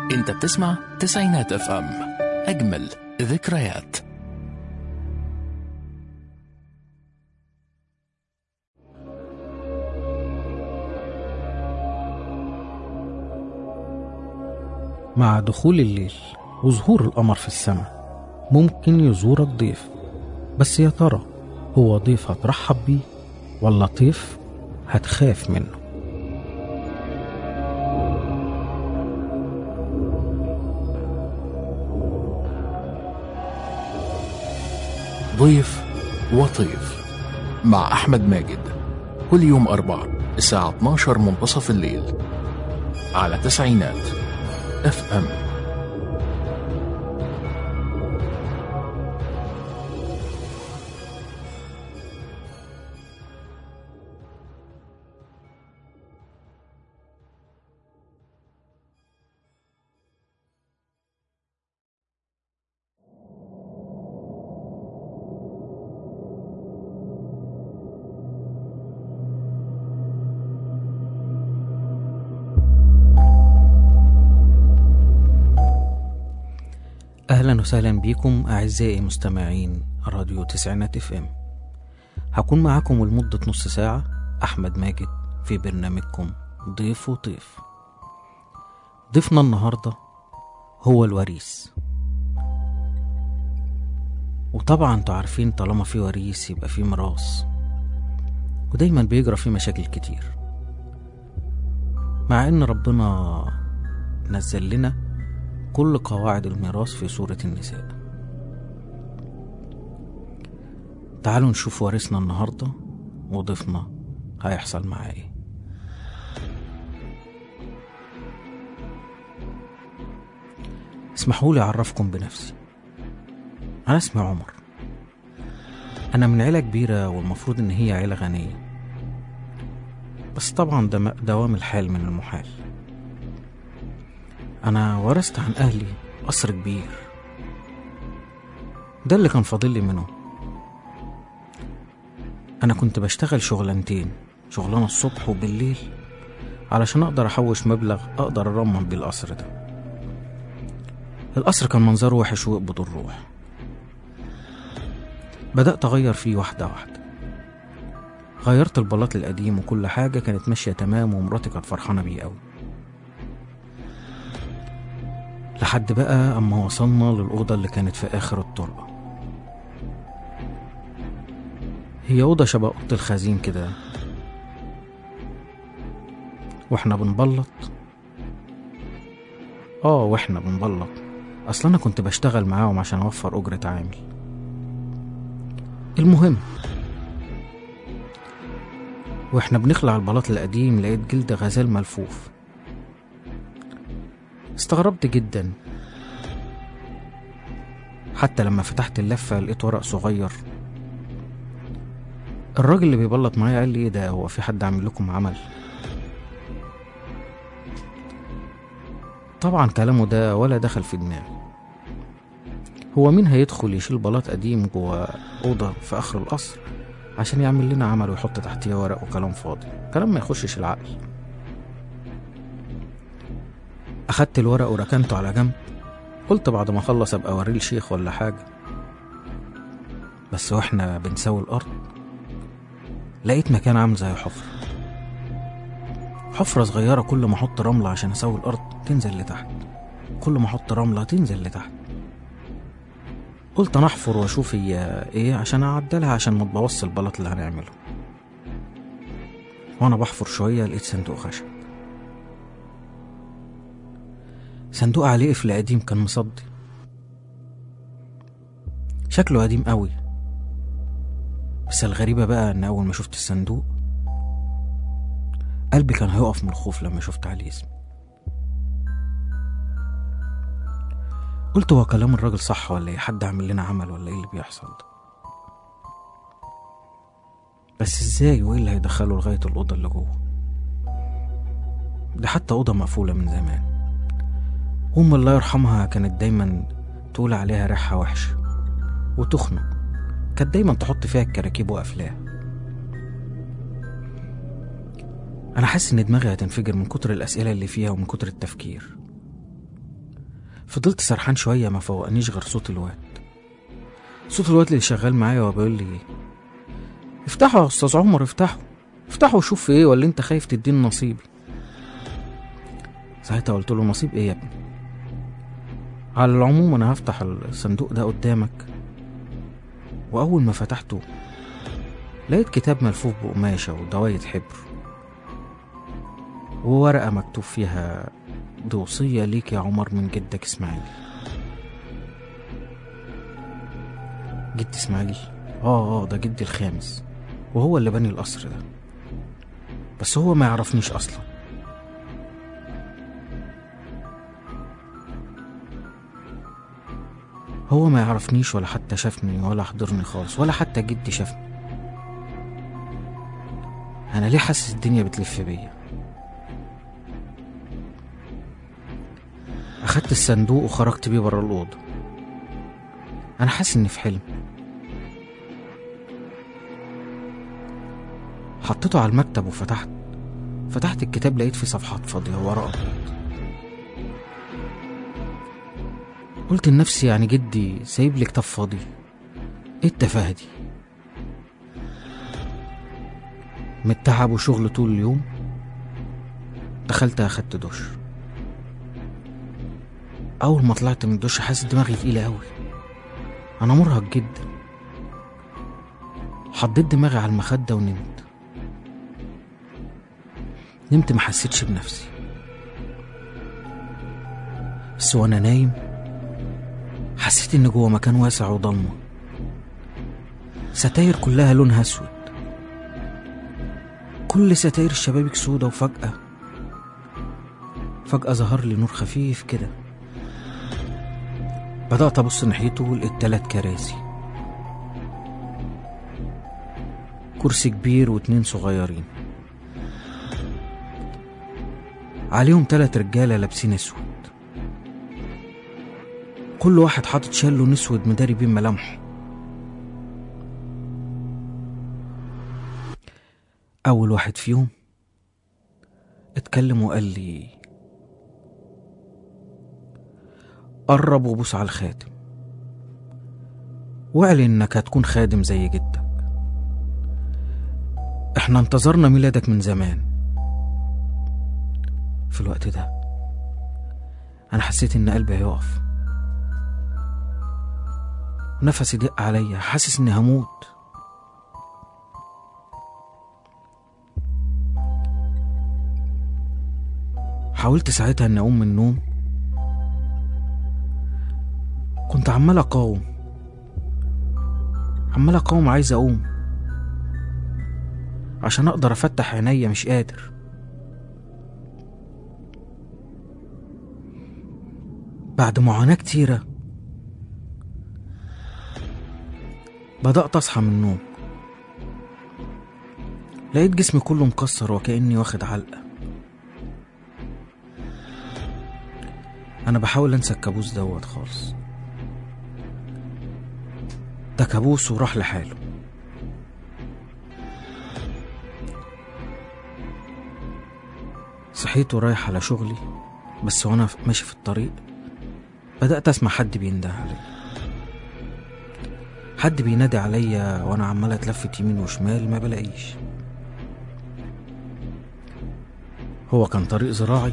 انت بتسمع تسعينات اف ام اجمل ذكريات مع دخول الليل وظهور القمر في السماء ممكن يزورك ضيف بس يا ترى هو ضيف هترحب بيه ولا طيف هتخاف منه ضيف وطيف مع أحمد ماجد كل يوم أربعة الساعة 12 منتصف الليل على تسعينات اف ام أهلا وسهلا بكم أعزائي مستمعين راديو تسعينات اف ام هكون معاكم لمدة نص ساعة أحمد ماجد في برنامجكم ضيف وطيف ضيفنا النهاردة هو الوريث وطبعا انتوا عارفين طالما في وريث يبقى في ميراث ودايما بيجرى فيه مشاكل كتير مع ان ربنا نزل لنا كل قواعد الميراث في سورة النساء تعالوا نشوف وارثنا النهاردة وضيفنا هيحصل معاه ايه اسمحوا لي اعرفكم بنفسي انا اسمي عمر انا من عيلة كبيرة والمفروض ان هي عيلة غنية بس طبعا دم- دوام الحال من المحال أنا ورثت عن أهلي قصر كبير ده اللي كان فاضل لي منه أنا كنت بشتغل شغلانتين شغلانة الصبح وبالليل علشان أقدر أحوش مبلغ أقدر أرمم بيه القصر ده القصر كان منظره وحش ويقبض الروح بدأت أغير فيه واحدة واحدة غيرت البلاط القديم وكل حاجة كانت ماشية تمام ومراتي كانت فرحانة بيه أوي لحد بقى أما وصلنا للأوضة اللي كانت في آخر الطرقة هي أوضة شبه أوضة الخزين كده واحنا بنبلط اه واحنا بنبلط اصل انا كنت بشتغل معاهم عشان اوفر اجرة عامل المهم واحنا بنخلع البلاط القديم لقيت جلد غزال ملفوف استغربت جدا حتى لما فتحت اللفة لقيت ورق صغير الراجل اللي بيبلط معايا قال لي ايه ده هو في حد عامل لكم عمل طبعا كلامه ده ولا دخل في دماغي هو مين هيدخل يشيل بلاط قديم جوه أوضة في آخر القصر عشان يعمل لنا عمل ويحط تحتيه ورق وكلام فاضي كلام ما يخشش العقل أخدت الورق وركنته على جنب قلت بعد ما أخلص أبقى أوريه الشيخ ولا حاجة بس واحنا بنسوي الأرض لقيت مكان عامل زي حفرة حفرة صغيرة كل ما أحط رملة عشان أسوي الأرض تنزل لتحت كل ما أحط رملة تنزل لتحت قلت أنا أحفر وأشوف هي إيه عشان أعدلها عشان ما تبوظش البلاط اللي هنعمله وأنا بحفر شوية لقيت صندوق خشب صندوق عليه قفل قديم كان مصدي شكله قديم قوي بس الغريبة بقى إن أول ما شفت الصندوق قلبي كان هيقف من الخوف لما شفت عليه اسمي قلت هو كلام الراجل صح ولا ايه حد عامل لنا عمل ولا ايه اللي بيحصل ده بس ازاي وايه اللي هيدخله لغاية الأوضة اللي جوه ده حتى أوضة مقفولة من زمان أم الله يرحمها كانت دايما تقول عليها ريحة وحشة وتخنق كانت دايما تحط فيها الكراكيب وقفلاها أنا حاسس إن دماغي هتنفجر من كتر الأسئلة اللي فيها ومن كتر التفكير فضلت سرحان شوية ما فوقنيش غير صوت الواد صوت الواد اللي شغال معايا وبيقول لي افتحوا يا استاذ عمر افتحوا افتحوا وشوف في ايه ولا انت خايف تديني نصيبي ساعتها قلت له نصيب ايه يا ابني على العموم انا هفتح الصندوق ده قدامك واول ما فتحته لقيت كتاب ملفوف بقماشة ودواية حبر وورقة مكتوب فيها دي وصية ليك يا عمر من جدك اسماعيل جد اسماعيل اه اه ده جدي الخامس وهو اللي بني القصر ده بس هو ما يعرفنيش اصلا هو ما يعرفنيش ولا حتى شافني ولا حضرني خالص ولا حتى جدي شافني انا ليه حاسس الدنيا بتلف بيا اخدت الصندوق وخرجت بيه بره الاوضه انا حاسس اني في حلم حطيته على المكتب وفتحت فتحت الكتاب لقيت فيه صفحات فاضيه ورقه أبيض. قلت لنفسي يعني جدي سايب لي كتاب فاضي ايه التفاهه دي من التعب وشغل طول اليوم دخلت اخدت دش اول ما طلعت من الدش حاسس دماغي تقيله قوي انا مرهق جدا حطيت دماغي على المخده ونمت نمت ما حسيتش بنفسي بس وانا نايم حسيت ان جوه مكان واسع وضلمه ستاير كلها لونها اسود كل ستاير الشبابيك سودة وفجأة فجأة ظهر لي نور خفيف كده بدأت أبص ناحيته لقيت تلات كراسي كرسي كبير واتنين صغيرين عليهم تلات رجالة لابسين اسود كل واحد حاطط شال لون اسود مداري بيه ملامحه أول واحد فيهم اتكلم وقال لي قرب وبوس على الخاتم واعلن انك هتكون خادم زي جدك احنا انتظرنا ميلادك من زمان في الوقت ده انا حسيت ان قلبي هيقف نفسي ضيق عليا حاسس اني هموت حاولت ساعتها اني اقوم من النوم كنت عمال اقاوم عمال اقاوم عايز اقوم عشان اقدر افتح عينيا مش قادر بعد معاناة كتيرة بدأت أصحى من النوم لقيت جسمي كله مكسر وكأني واخد علقة أنا بحاول أنسى الكابوس دوت خالص ده كابوس وراح لحاله صحيت ورايح على شغلي بس وانا ماشي في الطريق بدأت أسمع حد بينده عليا حد بينادي عليا وانا عمال اتلفت يمين وشمال ما بلاقيش هو كان طريق زراعي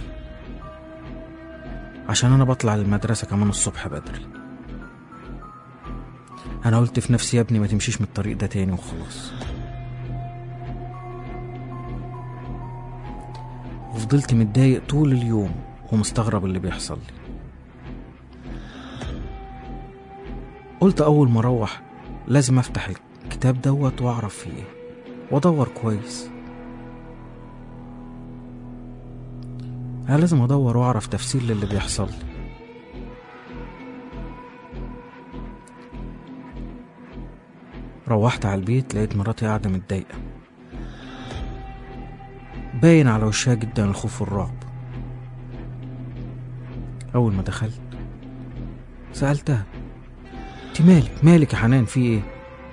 عشان انا بطلع للمدرسة كمان الصبح بدري انا قلت في نفسي يا ابني ما تمشيش من الطريق ده تاني وخلاص وفضلت متضايق طول اليوم ومستغرب اللي بيحصل لي قلت اول ما اروح لازم افتح الكتاب دوت واعرف فيه ايه وادور كويس انا لازم ادور واعرف تفسير للي بيحصل لي روحت على البيت لقيت مراتي قاعدة متضايقة باين على وشها جدا الخوف والرعب أول ما دخلت سألتها انت مالك مالك يا حنان في ايه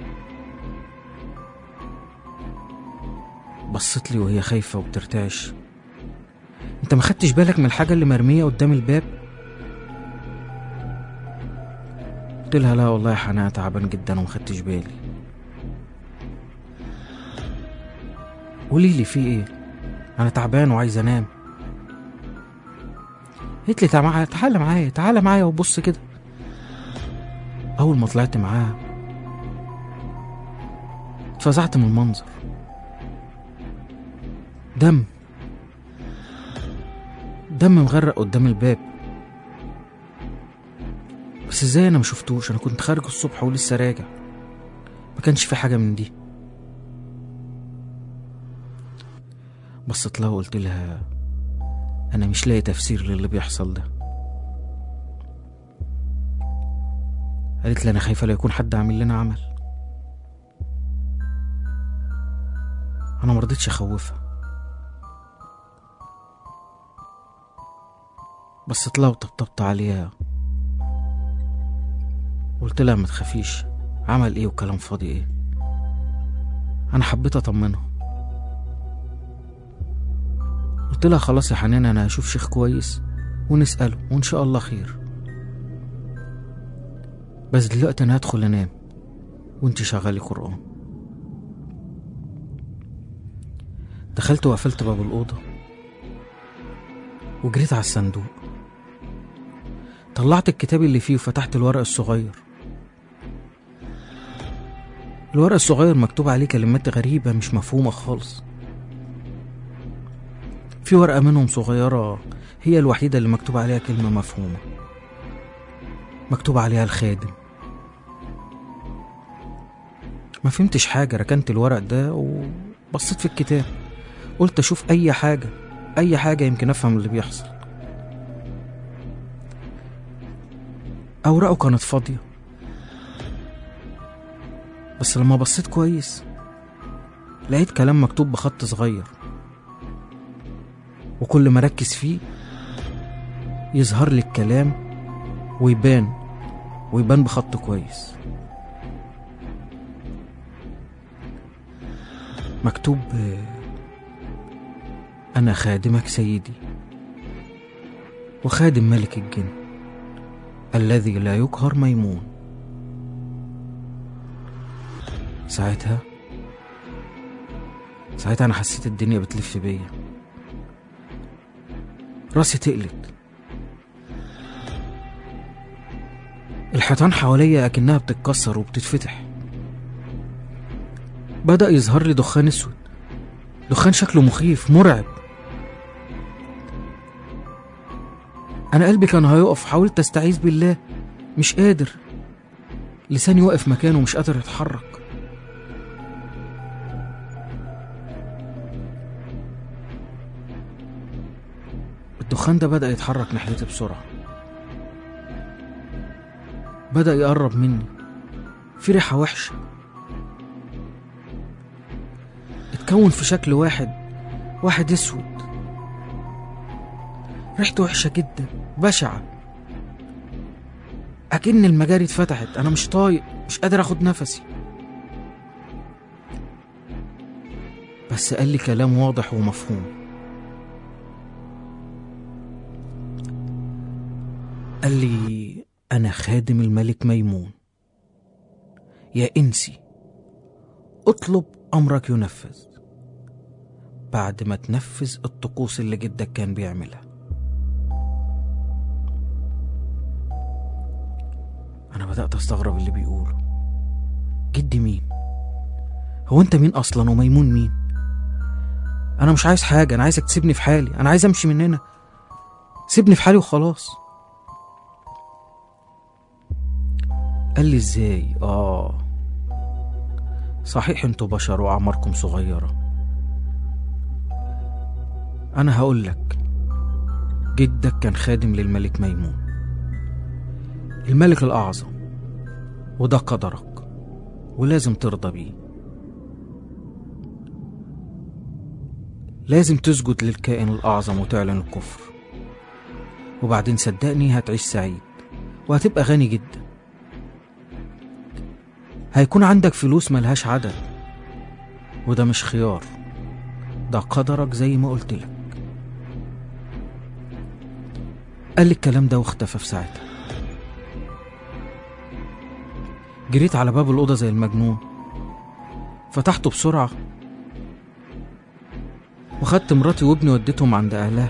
بصت لي وهي خايفة وبترتعش انت ما خدتش بالك من الحاجة اللي مرمية قدام الباب قلت لها لا والله يا حنان تعبان جدا ومخدتش بالي قولي لي في ايه انا تعبان وعايز انام قالت لي تعالى تعالى معايا تعالى معايا وبص كده اول ما طلعت معاها اتفزعت من المنظر دم دم مغرق قدام الباب بس ازاي انا ما شفتوش انا كنت خارج الصبح ولسه راجع ما كانش في حاجه من دي بصيت لها وقلت لها انا مش لاقي تفسير للي بيحصل ده قالت لي انا خايفه لا يكون حد عامل لنا عمل انا مرضتش اخوفها بصيت لها وطبطبت عليها قلت لها ما تخافيش عمل ايه وكلام فاضي ايه انا حبيت اطمنها قلت لها خلاص يا حنان انا هشوف شيخ كويس ونسأله وان شاء الله خير بس دلوقتي انا هدخل انام وانت شغالي قرآن دخلت وقفلت باب الأوضة وجريت على الصندوق طلعت الكتاب اللي فيه وفتحت الورق الصغير الورق الصغير مكتوب عليه كلمات غريبة مش مفهومة خالص في ورقة منهم صغيرة هي الوحيدة اللي مكتوب عليها كلمة مفهومة مكتوب عليها الخادم ما فهمتش حاجة ركنت الورق ده وبصيت في الكتاب قلت أشوف أي حاجة أي حاجة يمكن أفهم اللي بيحصل أوراقه كانت فاضية بس لما بصيت كويس لقيت كلام مكتوب بخط صغير وكل ما ركز فيه يظهر لي الكلام ويبان ويبان بخط كويس مكتوب آه، أنا خادمك سيدي وخادم ملك الجن الذي لا يقهر ميمون ساعتها ساعتها أنا حسيت الدنيا بتلف بيا راسي تقلت الحيطان حواليا أكنها بتتكسر وبتتفتح بدأ يظهر لي دخان أسود دخان شكله مخيف مرعب أنا قلبي كان هيقف حاولت أستعيذ بالله مش قادر لساني واقف مكانه مش قادر يتحرك الدخان ده بدأ يتحرك ناحيتي بسرعة بدأ يقرب مني في ريحة وحشة اتكون في شكل واحد واحد اسود ريحته وحشة جدا بشعة أكن المجاري اتفتحت أنا مش طايق مش قادر أخد نفسي بس قال لي كلام واضح ومفهوم قال لي أنا خادم الملك ميمون يا إنسي اطلب أمرك ينفذ بعد ما تنفذ الطقوس اللي جدك كان بيعملها أنا بدأت أستغرب اللي بيقوله جدي مين؟ هو أنت مين أصلا وميمون مين؟ أنا مش عايز حاجة أنا عايزك تسيبني في حالي أنا عايز أمشي من هنا سيبني في حالي وخلاص قال لي ازاي اه صحيح انتوا بشر واعماركم صغيره انا هقول لك جدك كان خادم للملك ميمون الملك الاعظم وده قدرك ولازم ترضى بيه لازم تسجد للكائن الاعظم وتعلن الكفر وبعدين صدقني هتعيش سعيد وهتبقى غني جدا هيكون عندك فلوس ملهاش عدد وده مش خيار ده قدرك زي ما قلت لك قال لي الكلام ده واختفى في ساعتها جريت على باب الأوضة زي المجنون فتحته بسرعة وخدت مراتي وابني وديتهم عند أهلها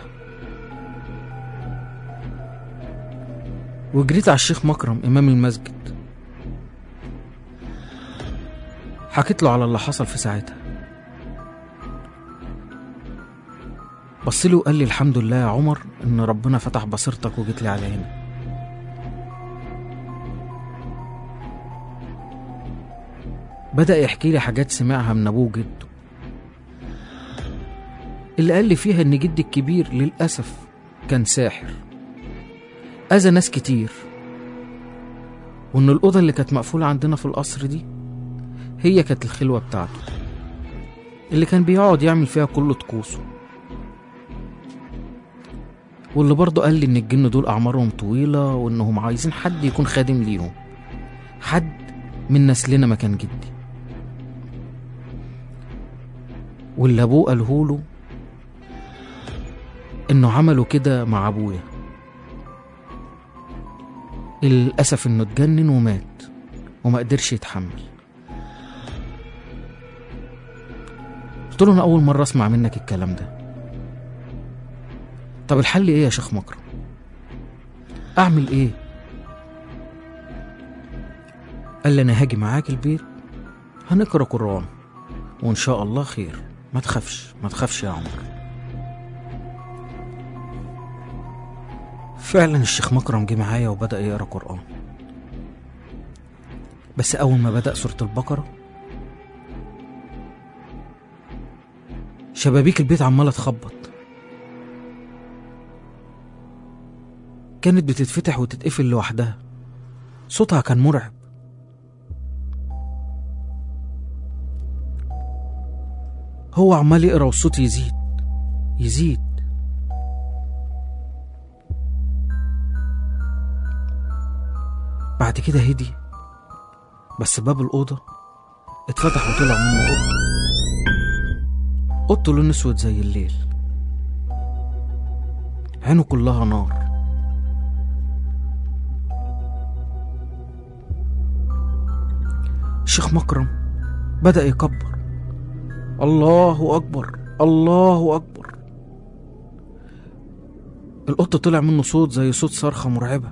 وجريت على الشيخ مكرم إمام المسجد حكيت له على اللي حصل في ساعتها بصلي وقال لي الحمد لله يا عمر إن ربنا فتح بصيرتك وجيت لي على هنا بدأ يحكي لي حاجات سمعها من أبوه وجده اللي قال لي فيها إن جدي الكبير للأسف كان ساحر أذى ناس كتير وإن الأوضة اللي كانت مقفولة عندنا في القصر دي هي كانت الخلوة بتاعته اللي كان بيقعد يعمل فيها كل طقوسه واللي برضه قال لي إن الجن دول أعمارهم طويلة وإنهم عايزين حد يكون خادم ليهم حد من نسلنا مكان جدي واللي أبوه قالهوله إنه عملوا كده مع أبويا للأسف إنه اتجنن ومات وما قدرش يتحمل قلت له أنا أول مرة أسمع منك الكلام ده طب الحل إيه يا شيخ مكرم أعمل إيه قال لي أنا هاجي معاك البيت هنقرأ قرآن وإن شاء الله خير ما تخافش ما تخافش يا عمر فعلا الشيخ مكرم جه معايا وبدأ يقرأ قرآن بس أول ما بدأ سورة البقرة شبابيك البيت عمالة تخبط كانت بتتفتح وتتقفل لوحدها صوتها كان مرعب هو عمال يقرا والصوت يزيد يزيد بعد كده هدي بس باب الأوضة اتفتح وطلع منه قط قط لون اسود زي الليل عينه كلها نار الشيخ مكرم بدأ يكبر الله أكبر الله أكبر القط طلع منه صوت زي صوت صرخة مرعبة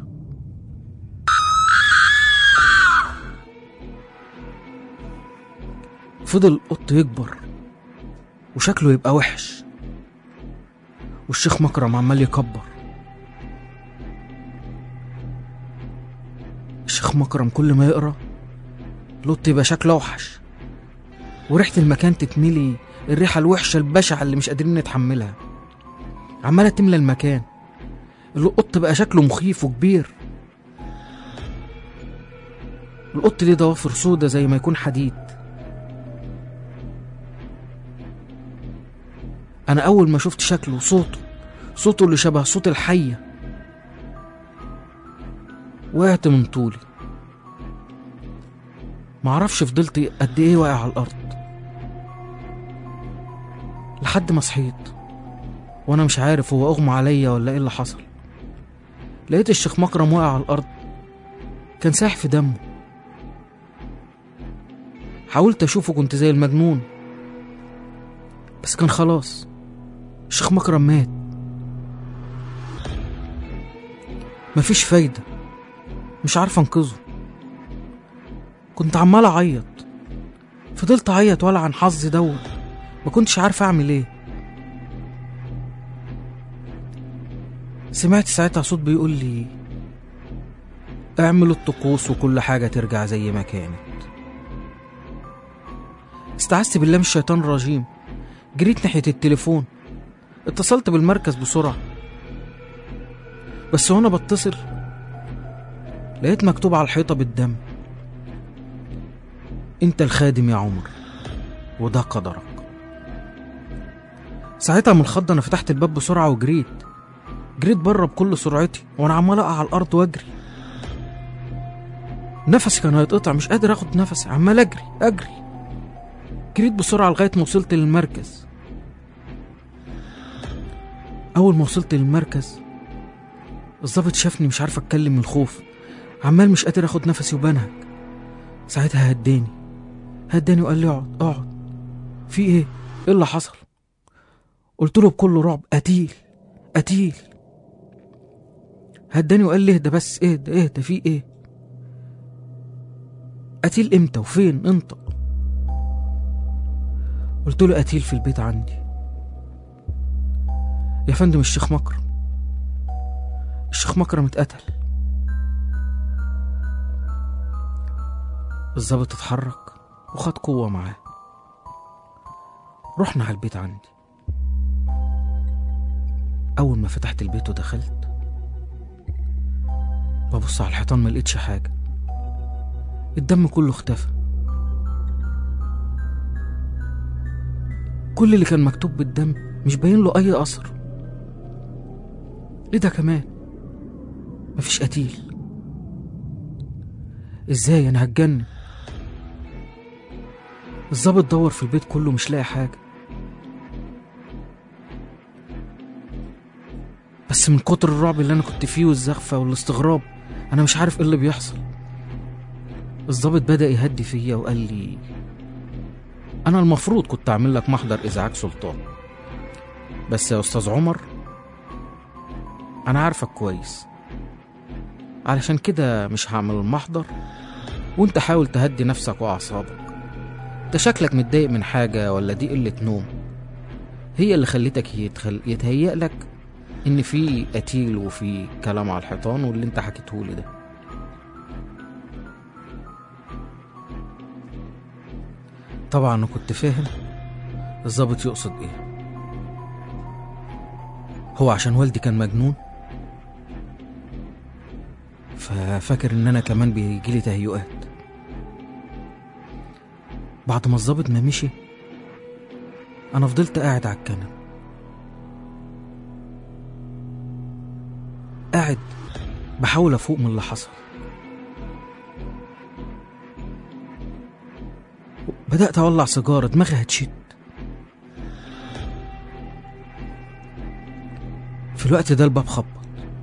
فضل القط يكبر وشكله يبقى وحش والشيخ مكرم عمال يكبر الشيخ مكرم كل ما يقرا القط يبقى شكله اوحش وريحة المكان تتملي الريحة الوحشة البشعة اللي مش قادرين نتحملها عمالة تملى المكان القط بقى شكله مخيف وكبير القط ليه ضوافر سودا زي ما يكون حديد أنا أول ما شفت شكله وصوته صوته اللي شبه صوت الحية وقعت من طولي معرفش فضلت قد ايه واقع على الأرض لحد ما صحيت وأنا مش عارف هو أغمى عليا ولا ايه اللي حصل لقيت الشيخ مكرم واقع على الأرض كان سايح في دمه حاولت أشوفه كنت زي المجنون بس كان خلاص الشيخ مكرم مات مفيش فايدة مش عارف أنقذه كنت عمال أعيط فضلت أعيط ولا عن حظي دوت ما كنتش عارف أعمل إيه سمعت ساعتها صوت بيقول لي اعملوا الطقوس وكل حاجة ترجع زي ما كانت استعذت بالله من الشيطان الرجيم جريت ناحية التليفون اتصلت بالمركز بسرعة بس وانا بتصل لقيت مكتوب على الحيطة بالدم انت الخادم يا عمر وده قدرك ساعتها من الخضة انا فتحت الباب بسرعة وجريت جريت بره بكل سرعتي وانا عمال اقع على الارض واجري نفسي كان هيتقطع مش قادر اخد نفسي عمال اجري اجري جريت بسرعة لغاية ما وصلت للمركز أول ما وصلت للمركز الظابط شافني مش عارف أتكلم من الخوف عمال مش قادر أخد نفسي وبنهج ساعتها هداني هداني وقال لي اقعد اقعد في ايه ايه اللي حصل قلت له بكل رعب قتيل قتيل هداني وقال لي اهدى بس اهدى اهدى في ايه قتيل امتى وفين انطق قلت له قتيل في البيت عندي يا فندم الشيخ مكرم الشيخ مكرم اتقتل الظابط اتحرك وخد قوة معاه رحنا على البيت عندي أول ما فتحت البيت ودخلت ببص على الحيطان ما لقيتش حاجة الدم كله اختفى كل اللي كان مكتوب بالدم مش باين له أي أثر ايه ده كمان مفيش قتيل ازاي انا هتجنن الظابط دور في البيت كله مش لاقي حاجة بس من كتر الرعب اللي انا كنت فيه والزخفة والاستغراب انا مش عارف ايه اللي بيحصل الظابط بدأ يهدي فيا وقال لي انا المفروض كنت اعمل لك محضر ازعاج سلطان بس يا استاذ عمر انا عارفك كويس علشان كده مش هعمل المحضر وانت حاول تهدي نفسك واعصابك انت شكلك متضايق من حاجة ولا دي قلة نوم هي اللي خلتك يتخل... يتهيأ لك ان في قتيل وفي كلام على الحيطان واللي انت حكيتهولي ده طبعا انا كنت فاهم الظابط يقصد ايه هو عشان والدي كان مجنون ففاكر ان انا كمان بيجيلي تهيؤات بعد ما الظابط ما مشي انا فضلت قاعد على الكنب قاعد بحاول افوق من اللي حصل بدأت أولع سيجارة دماغي هتشت في الوقت ده الباب خبط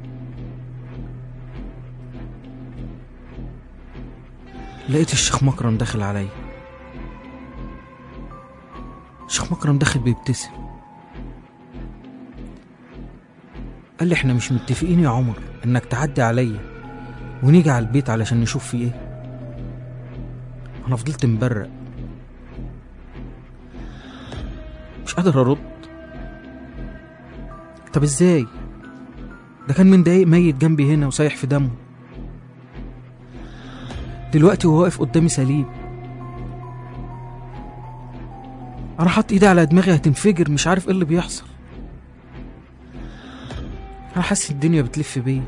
لقيت الشيخ مكرم داخل عليا الشيخ مكرم داخل بيبتسم قال لي احنا مش متفقين يا عمر انك تعدي عليا ونيجي على البيت علشان نشوف فيه ايه انا فضلت مبرق مش قادر ارد طب ازاي ده كان من دقايق ميت جنبي هنا وسايح في دمه دلوقتي وهو واقف قدامي سليم انا حاطط ايدي على دماغي هتنفجر مش عارف ايه اللي بيحصل انا حاسس الدنيا بتلف بيا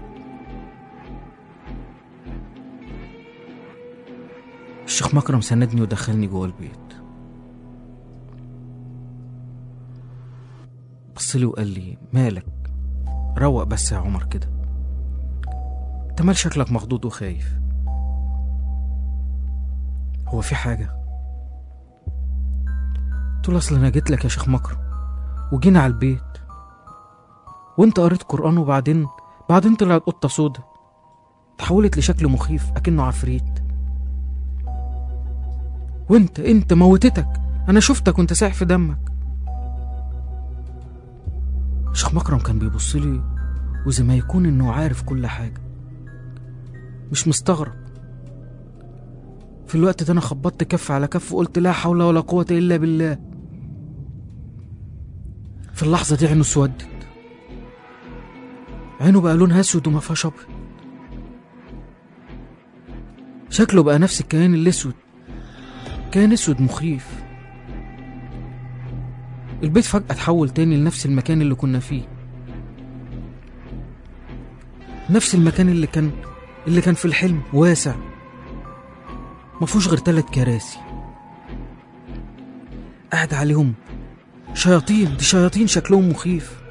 الشيخ مكرم سندني ودخلني جوه البيت بصلي وقال لي مالك روق بس يا عمر كده انت مال شكلك مخضوض وخايف هو في حاجة قلت له اصل انا جيت لك يا شيخ مكرم وجينا على البيت وانت قريت قرآن وبعدين بعدين طلعت قطة سودا تحولت لشكل مخيف اكنه عفريت وانت انت موتتك انا شفتك وانت سايح في دمك شيخ مكرم كان بيبص لي وزي ما يكون انه عارف كل حاجة مش مستغرب في الوقت ده انا خبطت كف على كف وقلت لا حول ولا قوة الا بالله في اللحظة دي عينه اسودت عينه بقى لونها اسود وما فيهاش ابيض شكله بقى نفس الكيان الاسود كيان اسود مخيف البيت فجأة اتحول تاني لنفس المكان اللي كنا فيه نفس المكان اللي كان اللي كان في الحلم واسع مفهوش غير تلات كراسي قاعد عليهم شياطين دي شياطين شكلهم مخيف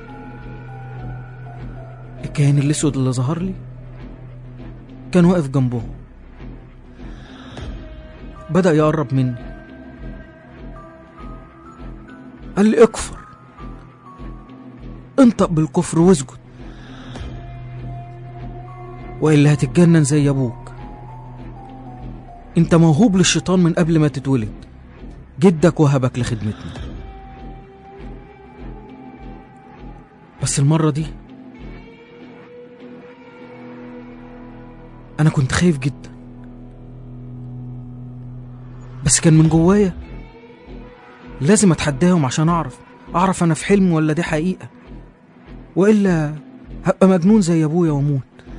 الكيان الاسود اللي ظهر لي كان واقف جنبهم بدأ يقرب مني قال لي اكفر انطق بالكفر واسجد والا هتتجنن زي ابوك انت موهوب للشيطان من قبل ما تتولد جدك وهبك لخدمتنا بس المرة دي أنا كنت خايف جدا بس كان من جوايا لازم أتحداهم عشان أعرف أعرف أنا في حلم ولا دي حقيقة وإلا هبقى مجنون زي أبويا وأموت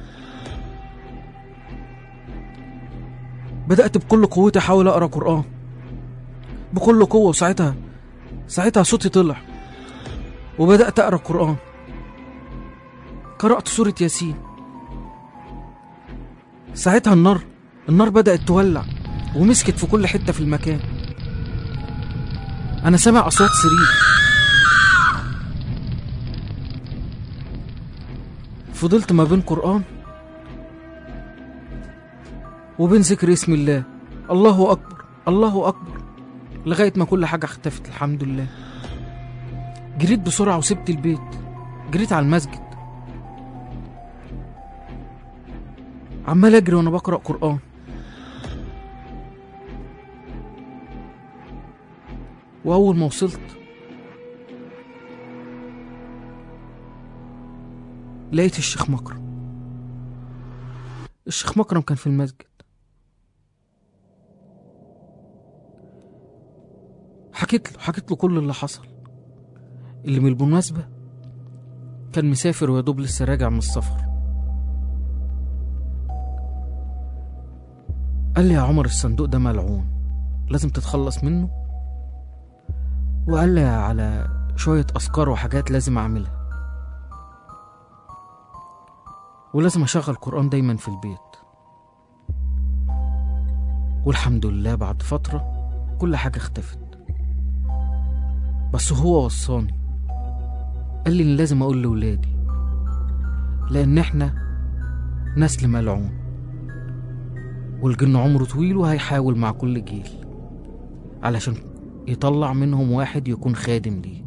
بدأت بكل قوتي أحاول أقرأ قرآن بكل قوة وساعتها ساعتها صوتي طلع وبدأت أقرأ قرآن قرأت سورة ياسين ساعتها النار النار بدأت تولع ومسكت في كل حتة في المكان أنا سامع أصوات صريخ فضلت ما بين قرآن وبين ذكر اسم الله الله أكبر الله أكبر لغاية ما كل حاجة اختفت الحمد لله جريت بسرعة وسبت البيت جريت على المسجد عمال أجري وأنا بقرأ قرآن وأول ما وصلت لقيت الشيخ مكرم الشيخ مكرم كان في المسجد حكيت له حكيت له كل اللي حصل اللي من بالمناسبة كان مسافر ويا دوب لسه راجع من السفر قال لي يا عمر الصندوق ده ملعون لازم تتخلص منه وقال لي على شوية أفكار وحاجات لازم أعملها ولازم أشغل قرآن دايما في البيت والحمد لله بعد فترة كل حاجة اختفت بس هو وصاني قال لي إن لازم أقول لولادي لأن إحنا نسل ملعون والجن عمره طويل وهيحاول مع كل جيل علشان يطلع منهم واحد يكون خادم ليه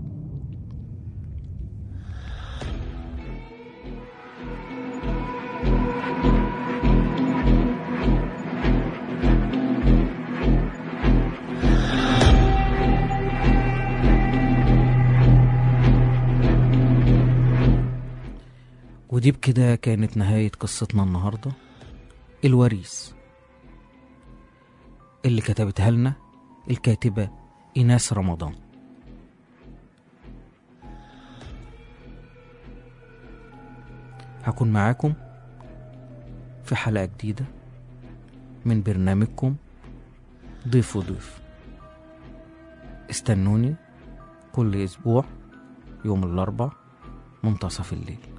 ودي بكده كانت نهاية قصتنا النهاردة الوريث اللي كتبتها لنا الكاتبة إيناس رمضان هكون معاكم في حلقة جديدة من برنامجكم ضيف وضيف استنوني كل أسبوع يوم الأربع منتصف الليل